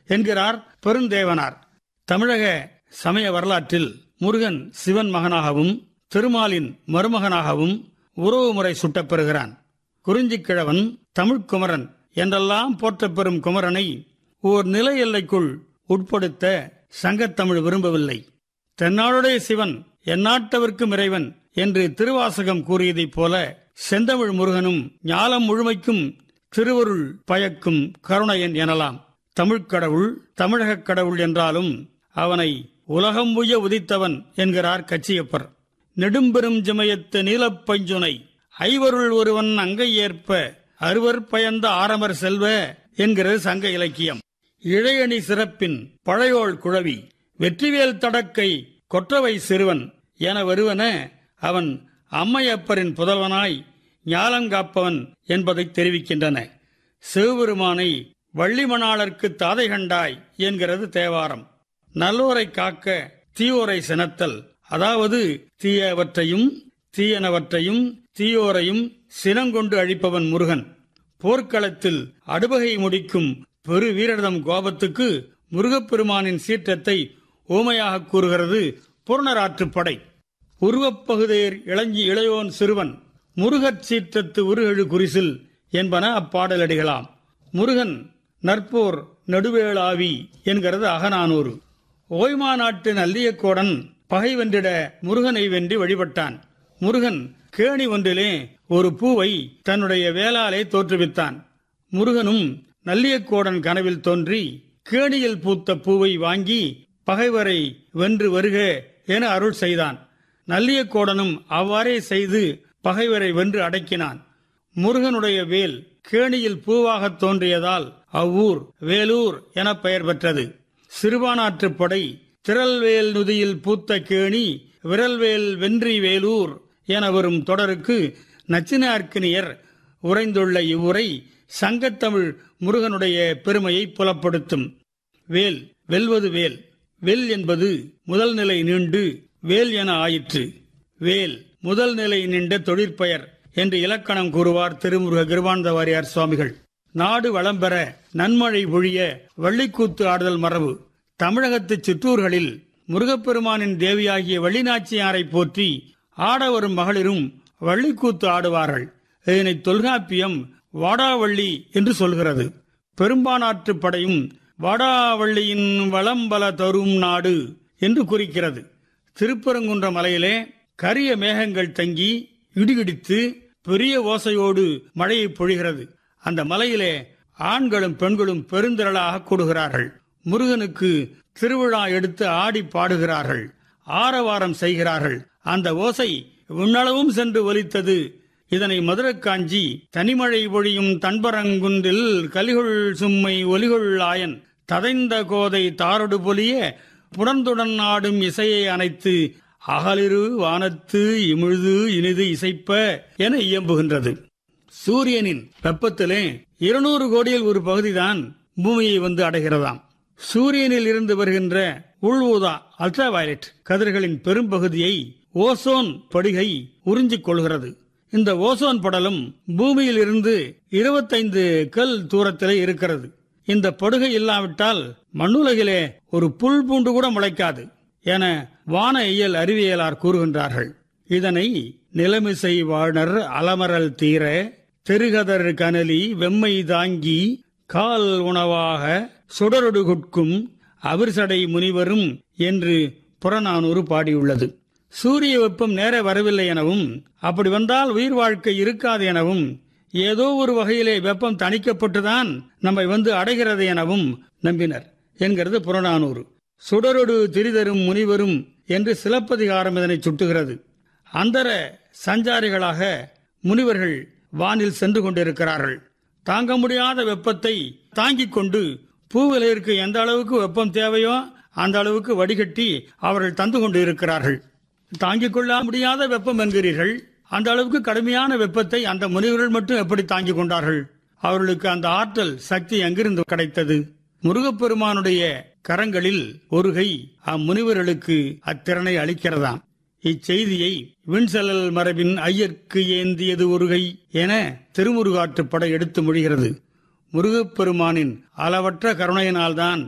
என்கிறார் பெருந்தேவனார் தமிழக சமய வரலாற்றில் முருகன் சிவன் மகனாகவும் திருமாலின் மருமகனாகவும் உறவுமுறை சுட்டப்பெறுகிறான் குறிஞ்சிக்கிழவன் தமிழ்குமரன் என்றெல்லாம் போற்றப்பெறும் குமரனை ஓர் நில எல்லைக்குள் உட்படுத்த சங்கத்தமிழ் விரும்பவில்லை தென்னாடுடைய சிவன் எந்நாட்டவர்க்கும் இறைவன் என்று திருவாசகம் கூறியதைப் போல செந்தமிழ் முருகனும் ஞாலம் முழுமைக்கும் திருவருள் பயக்கும் கருணையன் எனலாம் தமிழ்க்கடவுள் தமிழகக் கடவுள் என்றாலும் அவனை உலகம் உய உதித்தவன் என்கிறார் கச்சியப்பர் நெடும்பெரும் ஜமயத்து நீலப்பஞ்சுனை ஐவருள் ஒருவன் அங்கை ஏற்ப அறுவர் பயந்த ஆரமர் செல்வ என்கிறது சங்க இலக்கியம் இழையணி சிறப்பின் பழையோள் குழவி வெற்றிவேல் தடக்கை கொற்றவை சிறுவன் என வருவன அவன் அம்மையப்பரின் புதல்வனாய் ஞாலங்காப்பவன் என்பதை தெரிவிக்கின்றன சிவபெருமானை வள்ளிமணாளர்க்கு தாதை கண்டாய் என்கிறது தேவாரம் நல்லோரை காக்க தீயோரை சினத்தல் அதாவது தீயவற்றையும் தீயனவற்றையும் தீயோரையும் சினங்கொண்டு அழிப்பவன் முருகன் போர்க்களத்தில் அடுபகை முடிக்கும் பெரு வீரர்தம் கோபத்துக்கு முருகப்பெருமானின் சீற்றத்தை ஓமையாக கூறுகிறது புறநராற்றுப்படை உருவப்பகுதேர் இளஞ்சி இளையோன் சிறுவன் முருகற் சீற்றத்து உருகெழு குறிசில் என்பன அப்பாடலடிகளாம் முருகன் நற்போர் நெடுவேளாவி என்கிறது அகநானூறு ஓய்மா நாட்டு நல்லியக்கோடன் பகை வென்றிட முருகனை வென்றி வழிபட்டான் முருகன் கேணி ஒன்றிலே ஒரு பூவை தன்னுடைய வேளாலே தோற்றுவித்தான் முருகனும் நல்லியக்கோடன் கனவில் தோன்றி கேணியில் பூத்த பூவை வாங்கி பகைவரை வென்று வருக என அருள் செய்தான் நல்லியக்கோடனும் அவ்வாறே செய்து பகைவரை வென்று அடக்கினான் முருகனுடைய வேல் கேணியில் பூவாக தோன்றியதால் அவ்வூர் வேலூர் என பெயர் பெற்றது சிறுபானாற்றுப் படை திரள்வேல் நுதியில் பூத்த கேணி விரல்வேல் வென்றி வேலூர் என வரும் தொடருக்கு நச்சினார்க்கினியர் உறைந்துள்ள இவ்வுரை சங்கத்தமிழ் முருகனுடைய பெருமையை புலப்படுத்தும் வேல் வெல்வது வேல் வெல் என்பது முதல் நிலை நீண்டு வேல் என ஆயிற்று வேல் முதல் நிலை நின்ற தொழிற்பெயர் என்று இலக்கணம் கூறுவார் திருமுருக கிருபானந்த வாரியார் சுவாமிகள் நாடு வளம் பெற நன்மழை பொழிய வள்ளிக்கூத்து ஆடுதல் மரபு தமிழகத்து சிற்றூர்களில் முருகப்பெருமானின் தேவியாகிய வள்ளிநாச்சியாரை போற்றி ஆட வரும் மகளிரும் வள்ளிக்கூத்து ஆடுவார்கள் இதனை தொல்காப்பியம் வாடாவள்ளி என்று சொல்கிறது பெரும்பானாற்று படையும் வாடாவள்ளியின் வளம்பல தரும் நாடு என்று குறிக்கிறது திருப்பரங்குன்ற மலையிலே கரிய மேகங்கள் தங்கி இடிகிடித்து பெரிய ஓசையோடு மழையை பொழிகிறது அந்த மலையிலே ஆண்களும் பெண்களும் பெருந்திரளாக கூடுகிறார்கள் முருகனுக்கு திருவிழா எடுத்து ஆடி பாடுகிறார்கள் ஆரவாரம் செய்கிறார்கள் அந்த ஓசை விண்ணளவும் சென்று ஒலித்தது இதனை மதுரக்காஞ்சி தனிமழை பொழியும் தன்பரங்குன்றில் கலிகுள் சும்மை ஒலிகுள் ஆயன் ததைந்த கோதை தாரொடு பொலிய புடந்துடன் ஆடும் இசையை அணைத்து அகலிரு வானத்து இமிழ்து இனிது இசைப்ப என இயம்புகின்றது சூரியனின் வெப்பத்திலே இருநூறு கோடியில் ஒரு பகுதிதான் பூமியை வந்து அடைகிறதாம் சூரியனில் இருந்து வருகின்ற உள் ஊதா அல்ட்ரா வயலட் கதிர்களின் பெரும்பகுதியை ஓசோன் படிகை உறிஞ்சிக் கொள்கிறது இந்த ஓசோன் படலம் பூமியில் இருந்து இருபத்தைந்து கல் தூரத்திலே இருக்கிறது இந்த படுகை இல்லாவிட்டால் மண்ணுலகிலே ஒரு புல் பூண்டு கூட முளைக்காது என வான இயல் அறிவியலார் கூறுகின்றார்கள் இதனை நிலமிசை வாழ்னர் அலமரல் தீர தெருகதர் கனலி வெம்மை தாங்கி கால் உணவாக சுடரொடு குட்கும் அவிர்சடை முனிவரும் என்று புறநானூறு பாடியுள்ளது சூரிய வெப்பம் நேர வரவில்லை எனவும் அப்படி வந்தால் உயிர் வாழ்க்கை இருக்காது எனவும் ஏதோ ஒரு வகையிலே வெப்பம் தணிக்கப்பட்டுதான் நம்மை வந்து அடைகிறது எனவும் நம்பினர் என்கிறது புறநானூறு சுடரொடு திரிதரும் முனிவரும் என்று சிலப்பதிகாரம் இதனை சுட்டுகிறது அந்தர சஞ்சாரிகளாக முனிவர்கள் வானில் சென்று கொண்டிருக்கிறார்கள் தாங்க முடியாத வெப்பத்தை தாங்கிக் கொண்டு பூவிலையிற்கு எந்த அளவுக்கு வெப்பம் தேவையோ அந்த அளவுக்கு வடிகட்டி அவர்கள் தந்து கொண்டு இருக்கிறார்கள் தாங்கிக் கொள்ள முடியாத வெப்பம் என்கிறீர்கள் அந்த அளவுக்கு கடுமையான வெப்பத்தை அந்த முனிவர்கள் மட்டும் எப்படி தாங்கிக் கொண்டார்கள் அவர்களுக்கு அந்த ஆற்றல் சக்தி எங்கிருந்து கிடைத்தது முருகப்பெருமானுடைய கரங்களில் ஒரு கை அம்முனிவர்களுக்கு அத்திறனை அளிக்கிறதாம் இச்செய்தியை விண்செல்லல் மரபின் ஐயர்க்கு ஏந்தியது ஒரு கை என திருமுருகாற்றுப்படை எடுத்து மொழிகிறது முருகப்பெருமானின் அளவற்ற கருணையினால்தான்